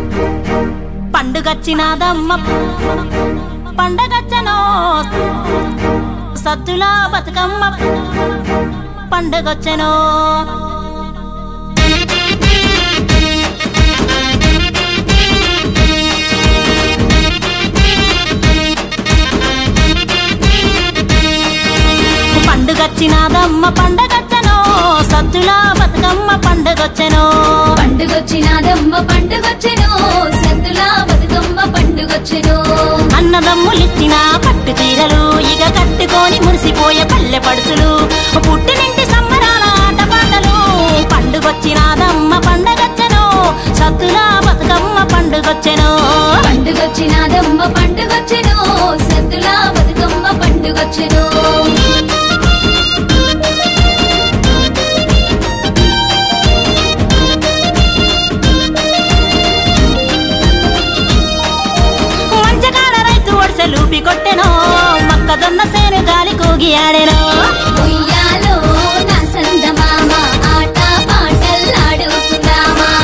పండుగచ్చినాదమ్మ పండగచ్చనో సద్దుల బతుకమ్మ పండుగొచ్చెనో పండుగచ్చినాదమ్మ పండగచ్చనో సద్దుల బతుకమ్మ పండుగొచ్చెనో పండుగొచ్చినాదమ్మ పండుగొచ్చెను సద్దుల బతుకమ్మ పండుగొచ్చెను అన్నదమ్ములిచ్చిన పట్టు చీరలు ఇక కట్టుకొని మురిసిపోయే పల్లె పడుసులు పుట్టినింటి సంబరాల ఆటపాటలు పండుగొచ్చినాదమ్మ పండగచ్చను సత్తుల బతుకమ్మ పండుగొచ్చెను పండుగొచ్చినాదమ్మ పండుగొచ్చెను సద్దుల బతుకమ్మ పండుగొచ్చెను మంచకాల రైతు ఒడిసెలూపి కొట్టెను మొక్కజొన్న సేను గాలి కూగి ఆడెను ఉయ్యాలో నా సందమామ ఆట పాటల్లాడుకుందామా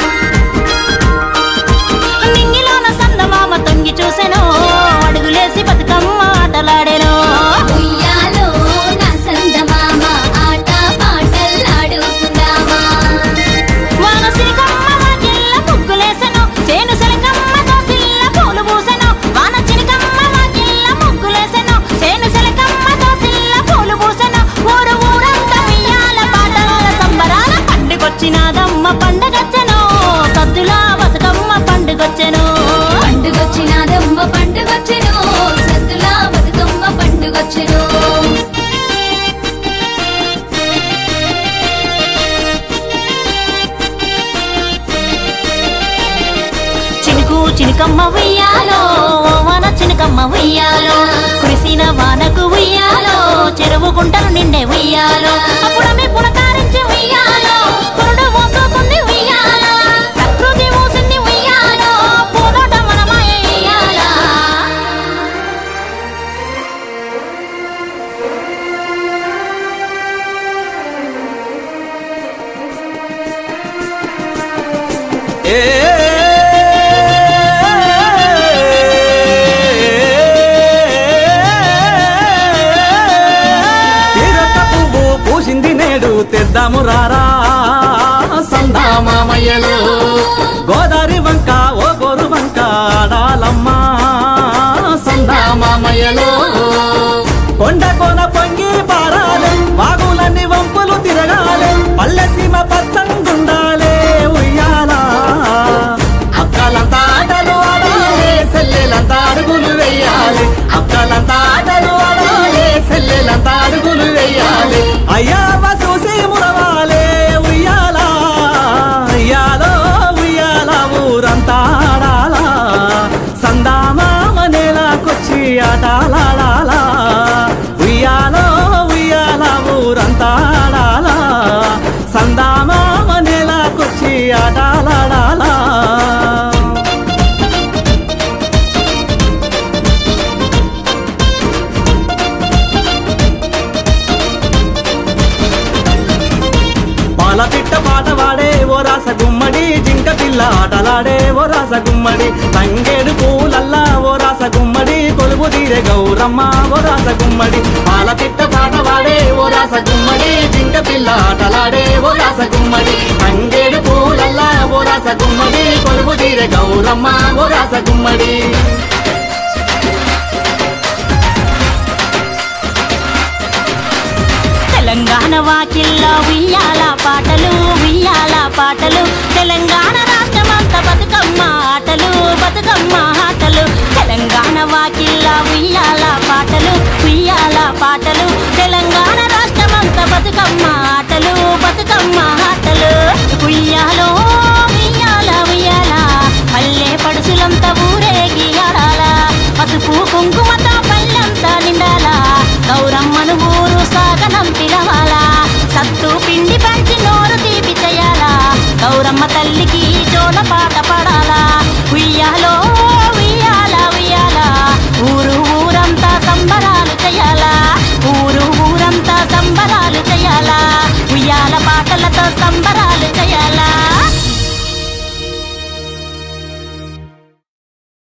నింగిలోన సందమామ తొంగి చూసెను అడుగులేసి బతుకమ్మ ఆటలాడెను ఉయ్యాలో నా సందమామ ఆట పాటల్లాడుకుందామా వానసిరికమ్మ వాకిళ్ళ ముగ్గులేసెను చేను సెలకమ్మతో సిల్ల పూలు పూసెను వాన చిరికమ్మ వాకిళ్ళ ముగ్గులేసెను చేను సెలకమ్మతో సిల్ల పూలు పూసెను ఊరు ఊరంతా ఉయ్యాల పాటల సంబరాల పండుగొచ్చినాదమ్మ పండుగొచ్చెను సద్దుల బతుకమ్మ పండుగొచ్చెను పండుగొచ్చినాదమ్మ పండుగొచ్చెను సద్దుల బతుకమ్మ పండుగొచ్చెను చినుకు చినుకమ్మ ఉయ్యాలో వాన చినుకమ్మ ఉయ్యాలో కురిసిన వానకు ఉయ్యాలో చెరువు గుంటలు నిండే ఉయ్యాలో అప్పుడమే పులకారించి ఉయ్యాలో పురుడు మోసుకుంది ఉయ్యాలో ప్రకృతి మూసింది ఉయ్యాలో పూదోట మనమాయ ఉయ్యాలా తీరొక్క పువ్వు పూసింది నేడు తెద్దాము రారా సందామామయ్యలు గోదారి వంక ఓ గోరు వంక ఆడాలమ్మా సందామామయ్యలు కొండ కోన పొంగి పారాలే వాగులన్నీ వంపులు తిరగాలే పల్లె సీమ పచ్చంగుండాలే ఉయ్యాలా అక్కలంతా ఆటలు ఆడాలి సెల్లెలంతా అడుగులు వెయ్యాలి అక్కలంతా ఆటలు ఆడాలి సెల్లెలంతా అడుగులు వెయ్యాలి అయ్యావ చూసి మురవాలి ఉయ్యాలా ఉయ్యాలో ఉయ్యాల ఊరంతా ఆడాలా సందామామ నేలకొచ్చి ఆటలాడాలా ఉయ్యాలో ఉయ్యాల ఊరంతా ఆడాలా సందామామ నేలకొచ్చి ఆటలాడాలా పాల పిట్ట పాట వాడే ఓ రాస గుమ్మడి జింక పిల్ల ఆటలాడే ఓ రాస గుమ్మడి తంగేడు పూలల్లా ఓ రాస గుమ్మడి కొలువు తీరే గౌరమ్మ ఓ రాస గుమ్మడి పాల పిట్ట పాట వాడే ఓ రాస గుమ్మడి జింక పిల్ల ఆటలాడే ఓ రాస గుమ్మడి తంగేడు పూలల్లా ఓ రాస గుమ్మడి కొలువు తీరే గౌరమ్మ ఓ రాస గుమ్మడి తెలంగాణ వాకిల్లో ఉయ్యాల పాటలు ఉయ్యాల పాటలు తెలంగాణ రాష్ట్రమంతా బతుకమ్మ ఆటలు బతుకమ్మ ఆటలు తెలంగాణ వాకిల్లో ఉయ్యాల పాటలు ఉయ్యాల పాటలు తెలంగాణ రాష్ట్రమంతా బతుకమ్మ ఆటలు బతుకమ్మ ఆటలు ఉయ్యాలో ఉయ్యాల ఉయ్యాల పల్లె పడుసులంతా ఊరేగి ఆడాలా పసుపు కుంకుమతో పల్లెంతా నిండాలా గౌరమ్మను ఊరు సాగనం పిలవాలా సత్తు పిండి పంచి నోరు తీపి చేయాలా గౌరమ్మ తల్లికి జోల పాట పడాలా ఉయ్యాలో ఉయ్యాల ఉయ్యాల ఊరు ఊరంతా సంబరాలు చేయాలా ఊరు ఊరంతా సంబరాలు చేయాలా ఉయ్యాల పాటలతో సంబరాలు